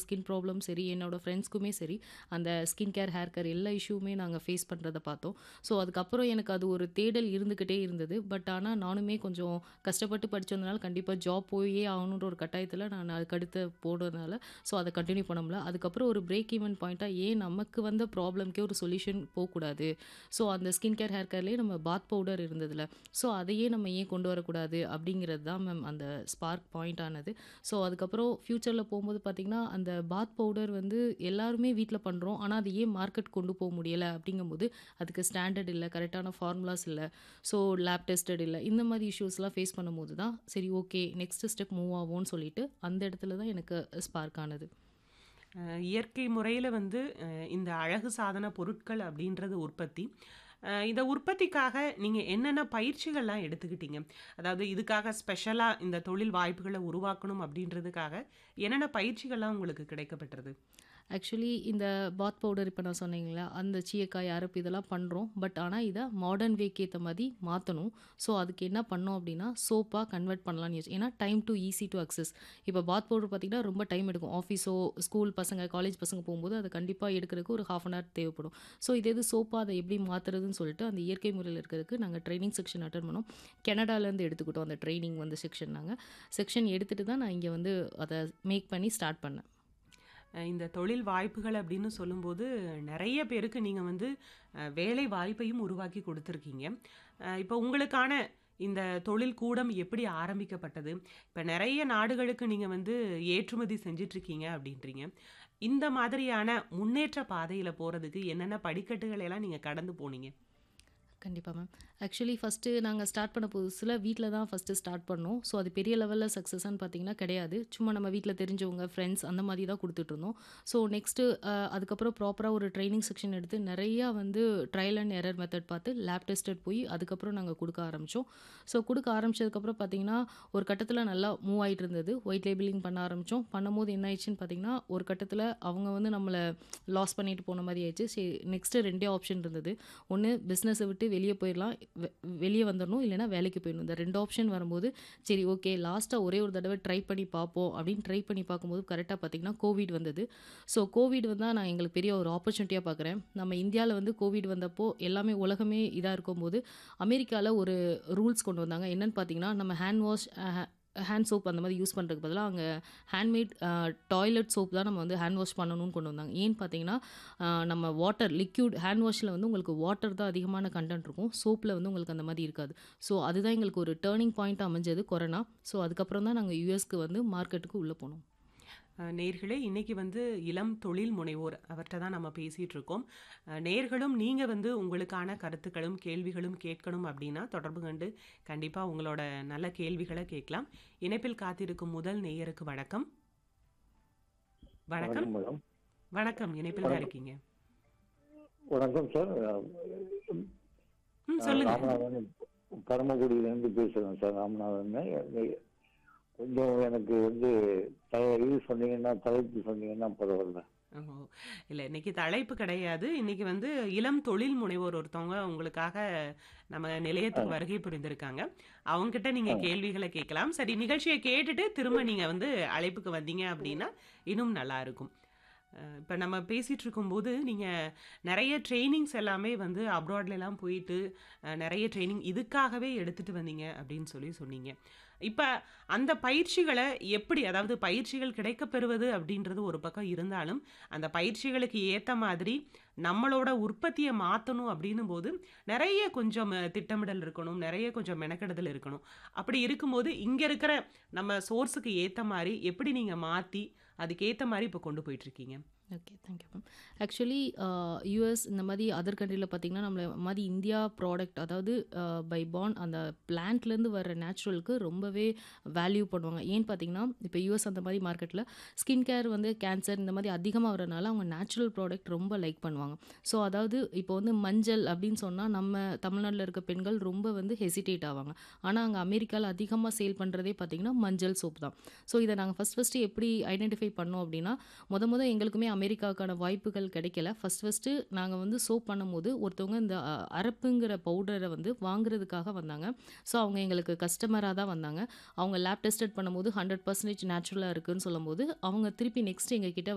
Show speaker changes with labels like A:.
A: Skin problem சரி, என்னோட ஃப்ரெண்ட்ஸ்க்குமே சரி, அந்த ஸ்கின் கேர், ஹேர் கேர் எல்லா இஷ்யூவுமே நாங்க ஃபேஸ் பண்றத பார்த்தோம். ஸோ, அதுக்கப்புறம் எனக்கு அது ஒரு தேடல் இருந்துகிட்டே இருந்தது. பட் ஆனா நானுமே கொஞ்சம் கஷ்டப்பட்டு படிச்சதுனால கண்டிப்பா ஜாப் போயே ஆகணுன்ற ஒரு கட்டாயத்தில நான் அதுக்கடுத்து போனதுனால, ஸோ அத கன்டின்யூ பண்ண முடியல. அதுக்கப்புறம் ஒரு பிரேக் ஈவன் பாயிண்ட்டா ஏன் நமக்கு வந்த ப்ராப்ளம்க்கே ஒரு சொல்யூஷன் போக்கூடாது. ஸோ, அந்த ஸ்கின் கேர், ஹேர் கேர்லயே நம்ம பாத் பவுடர் இருந்ததுல. ஸோ, அதையே நம்ம ஏன் கொண்டு வரக்கூடாது அப்படிங்கிறது தான் மேம் அந்த ஸ்பார்க் பாயிண்ட் ஆனது. ஸோ, அதுக்கப்புறம் ஃப்யூச்சர்ல போம்போது பார்த்தீங்கன்னா, அந்த பாத் பவுடர் வந்து எல்லாருமே வீட்ல பண்றோம். ஆனா, அது ஏன் மார்க்கெட் கொண்டு போ முடியல அப்படிங்கும்போது, அதுக்கு ஸ்டாண்டர்ட் இல்ல, கரெக்ட்டான ஃபார்முலாஸ் இல்ல. ஸோ, லேப் டெஸ்டட் இல்ல. இந்த மாரி இஷ்யூஸ்லாம் ஃபேஸ் பண்ணும்போது தான், சரி ஓகே நெக்ஸ்ட் ஸ்டெப் மூவ் ஆவோம்ன்னு சொல்லிட்டு, அந்த இடத்துல தான் எனக்கு ஸ்பார்க் ஆனது.
B: அ இயற்கை முறையில வந்து அ இந்த அழகு சாதன பொருட்கள் அப்படின்றது உற்பத்தி. அ இந்த உற்பத்திக்காக நீங்க என்னென்ன பயிற்சிகள்லாம் எடுத்துக்கிட்டீங்க? அதாவது இதுக்காக ஸ்பெஷலா இந்த தொழில் வாய்ப்புகள உருவாக்கணும் அப்படின்றதுக்காக, என்னென்ன பயிற்சிகள்லாம் உங்களுக்கு கிடைக்கப்பெற்றது?
A: ஆக்சுவலி இந்த பாத் பவுடர் இப்ப நான் சொன்னேன் இல்லைங்களா, அந்த சீயக்காய், அரப்பு இதெல்லாம் பண்றோம். பட் ஆனா இத மாடர்ன் வேக்கு ஏத்த மாரி மாத்தணும். ஸோ, அதுக்கு என்ன பண்ணோம் அப்படின்னா, சோப்பா கன்வெர்ட் பண்ணலான்னு யோசி ஏன்னா time to easy to access. இப்ப பாத் பவுடர் பார்த்தீங்கன்னா, ரொம்ப டைம் எடுக்கும். ஆஃபீஸோ, ஸ்கூல் பசங்க, காலேஜ் பசங்க போம்போது அத கண்டிப்பா எடுக்கிறதுக்கு ஒரு 1/2 அன் ஹவர் தேவைப்படும். ஸோ, இதே இது சோப்பா அத எப்படி மாத்துறதுன்னு சொல்லிட்டு, அந்த இயற்கை முறையில இருக்கிறதுக்கு நாங்க ட்ரெய்னிங் செக்ஷன் அட்டெண்ட் பண்ணோம். கனடாலேருந்து எடுத்துக்கிட்டோம் அந்த ட்ரெய்னிங் வந்து செக்ஷன் நாங்க. செக்ஷன் எடுத்துட்டு தான் நான் இங்க வந்து அத மேக் பண்ணி ஸ்டார்ட் பண்ணேன்.
B: அ இந்த தொழில் வாய்ப்புகள் அப்படின்னு சொல்லும்போது, நெறைய பேருக்கு நீங்க வந்து அ வேலை வாய்ப்பையும் உருவாக்கி குடுத்துருக்கீங்க. அ இப்ப உங்களுக்கான இந்த தொழில் கூடம் எப்படி ஆரம்பிக்கப்பட்டது? இப்ப நெறைய நாடுகளுக்கு நீங்க வந்து ஏற்றுமதி செஞ்சுட்ருக்கீங்க அப்படின்றீங்க. இந்த மாதிரியான முன்னேற்ற பாதையில போறதுக்கு என்னென்ன படிக்கட்டுகள எல்லாம் நீங்க கடந்து போனீங்க?
A: கண்டிப்பா மேம். ஆக்சுவலி ஃபர்ஸ்ட்டு நாங்க ஸ்டார்ட் பண்ண புதுசுல வீட்ல தான் ஃபர்ஸ்ட்டு ஸ்டார்ட் பண்ணோம். ஸோ, அது பெரிய லெவல்ல சக்ஸஸான்னு பார்த்தீங்கன்னா கிடையாது. சும்மா நம்ம வீட்ல தெரிஞ்சவங்க, ஃப்ரெண்ட்ஸ் அந்த மாரி தான் குடுத்துட்டுருந்தோம். ஸோ, நெக்ஸ்ட்டு அ அதுக்கப்புறம் ப்ராப்பரா ஒரு ட்ரெய்னிங் செக்ஷன் எடுத்து நெறையா வந்து ட்ரையல் அண்ட் எரர் மெத்தட் பார்த்து லேப் டெஸ்டட் போய் அதுக்கப்புறம் நாங்க குடுக்க ஆரம்பிச்சோம். ஸோ, குடுக்க ஆரம்பிச்சதுக்கப்புறம் பார்த்தீங்கன்னா, ஒரு கட்டத்தில நல்லா மூவ் ஆயிட்டு இருந்தது. ஒயிட் லேபிளிங் பண்ண ஆரம்பிச்சோம். பண்ணும்போது என்ன ஆயிடுச்சுன்னு பார்த்தீங்கன்னா, ஒரு கட்டத்தில அவங்க வந்து நம்மள லாஸ் பண்ணிட்டு போன மாரி ஆயிடுச்சு. சரி நெக்ஸ்ட்டு 2டே ஆப்ஷன் இருந்தது. ஒண்ணு பிசினஸ விட்டு வெளிய போயிரலாம். வெ வெளிய வந்துரணும். இல்லன்னா வேலைக்கு போயிடணும். இந்த 2 ஆப்ஷன் வரும்போது, சரி ஓகே லாஸ்ட்டா ஒரே ஒரு தடவ ட்ரை பண்ணி பார்ப்போம் அப்படின்னு ட்ரை பண்ணி பார்க்கும்போது கரெக்ட்டா பார்த்தீங்கன்னா, கோவிட் வந்தது. ஸோ, கோவிட் வந்தா நான் எங்களுக்கு பெரிய ஒரு ஆப்பர்ச்சுனிட்டியா பார்க்குறேன். நம்ம இந்தியால வந்து கோவிட் வந்தப்போ எல்லாமே உலகமே இதா இருக்கும்போது, அமெரிக்கால ஒரு ரூல்ஸ் கொண்டு வந்தாங்க. என்னன்னு பார்த்தீங்கன்னா, நம்ம hand wash uh hand soap அந்த மாரி யூஸ் பண்றதுக்கு பதிலா, அங்க ஹேண்ட்மேட் அ டாய்லெட் சோப் தான் நம்ம வந்து ஹேண்ட் வாஷ் பண்ணணும்னு கொண்டு வந்தாங்க. ஏன்னு பார்த்தீங்கன்னா, அ நம்ம வாட்டர் லிக்விட் ஹேண்ட் வாஷ்ல வந்து உங்களுக்கு வாட்டர் தான் அதிகமான கன்டென்ட் இருக்கும். சோப்ல வந்து உங்களுக்கு அந்த மாரி இருக்காது. ஸோ, அதுதான் எங்களுக்கு ஒரு டர்னிங் பாயிண்ட்டா அமைஞ்சது கொரோனா. ஸோ, அதுக்கப்புறம் தான் நாங்க யுஎஸ்க்கு வந்து மார்க்கெட்டுக்கு உள்ள போனோம்.
B: அ நேயர்களே இன்னைக்கு வந்து இளம் தொழில் முனைவோர் அவர்ட்ட தான் நம்ம பேசிட்டு இருக்கோம். அ நேயர்களும் நீங்க வந்து உங்களுக்கான கருத்துக்களும், கேள்விகளும் கேட்கணும் அப்படின்னா தொடர்பு கொண்டு கண்டிப்பா உங்களோட நல்ல கேள்விகள கேட்கலாம். இணைப்பில் காத்திருக்கும் முதல் நேயருக்கு வணக்கம். வணக்கம்.
C: வணக்கம் மேடம்.
B: வணக்கம். இணைப்பில் தான் இருக்கீங்க.
C: வணக்கம் சார்.
B: ம்.
C: நான்
B: சொல்லுங்க.
C: ராமநாதன் பரமக்குடியிலேருந்து பேசுறேன் சார் ராமநாதன். கொஞ்சம் எனக்கு வந்து த இது சொன்னீங்கன்னா, தலைப்பு சொன்னீங்கன்னா பரவால்ல.
B: ஓ! இல்ல இன்னைக்கு தலைப்பு கிடையாது. இன்னைக்கு வந்து இளம் தொழில் முனைவோர் ஒருத்தவங்க உங்களுக்காக நம்ம
C: ஆ.
B: நிலையத்துக்கு வருகை புரிந்திருக்காங்க. அவங்ககிட்ட நீங்க
C: ஆ.
B: கேள்விகள கேட்கலாம். சரி நிகழ்ச்சிய கேட்டுட்டு திரும்ப நீங்க வந்து அழைப்புக்கு வந்தீங்க அப்படின்னா, இன்னும் நல்லா இருக்கும். அ இப்ப நம்ம பேசிட்டு இருக்கும்போது, நீங்க நெறைய ட்ரெய்னிங்ஸ் எல்லாமே வந்து அப்ராட்லலாம் போயிட்டு, அ நெறைய ட்ரெய்னிங் இதுக்காகவே எடுத்துட்டு வந்தீங்க அப்படின்னு சொல்லி சொன்னீங்க. இப்ப அந்த பயிற்சிகள எப்படி அதாவது பயிற்சிகள் கிடைக்கப் பெறுவது அப்படின்றது ஒரு பக்கம் இருந்தாலும், அந்த பயிற்சிகளுக்கு ஏத்த மாதிரி நம்மளோட உற்பத்திய மாத்தணும் அப்படின்னும்போது, நெறைய கொஞ்சம் திட்டமிடல் இருக்கணும். நெறைய கொஞ்சம் மெனக்கெடுதல் இருக்கணும். அப்படி இருக்கும்போது, இங்க இருக்கிற நம்ம சோர்ஸுக்கு ஏத்த மாரி எப்படி நீங்க மாத்தி, அதுக்கேத்த மாரி இப்ப கொண்டு போயிட்டுருக்கீங்க?
A: Okay. Thank you ma'am. Actually uh US இந்த மாரி அதர் கண்ட்ரில பார்த்தீங்கன்னா, நம்மள மாரி இந்தியா ப்ராடக்ட் அதாவது அ பை பார்ன் அந்த பிளான்ட்லேருந்து வர நேச்சுரலுக்கு ரொம்பவே வேல்யூ பண்ணுவாங்க. ஏன்னு பார்த்தீங்கன்னா, இப்ப யுஎஸ் அந்த மாரி மார்க்கெட்ல ஸ்கின் கேர் வந்து கேன்சர் இந்த மாரி அதிகமா வரனால, அவங்க நேச்சுரல் ப்ராடக்ட் ரொம்ப லைக் பண்ணுவாங்க. ஸோ, அதாவது இப்போ வந்து மஞ்சள் அப்படின்னு சொன்னா, நம்ம தமிழ்நாட்ல இருக்க பெண்கள் ரொம்ப வந்து ஹெசிடேட் ஆவாங்க. ஆனா, அங்க அமெரிக்கால அதிகமா சேல் பண்றதே பார்த்தீங்கன்னா, மஞ்சள் சோப் தான். ஸோ, இத நாங்க ஃபர்ஸ்ட் ஃபர்ஸ்ட்டு எப்படி ஐடென்டிஃபை பண்ணோம் அப்படின்னா, மொத மொத எங்களுக்குமே அமெரிக்காவுக்கான வாய்ப்புகள் கிடைக்கல. ஃபர்ஸ்ட் ஃபர்ஸ்ட்டு நாங்க வந்து சோப் பண்ணும்போது, ஒருத்தவங்க இந்த அ அரப்புங்கிற பவுடர வந்து வாங்குறதுக்காக வந்தாங்க. ஸோ, அவங்க எங்களுக்கு கஸ்டமரா தான் வந்தாங்க. அவங்க லேப் டெஸ்டட் பண்ணும்போது 100% நேச்சுரலா இருக்குன்னு சொல்லும்போது, அவங்க திருப்பி நெக்ஸ்ட் எங்ககிட்ட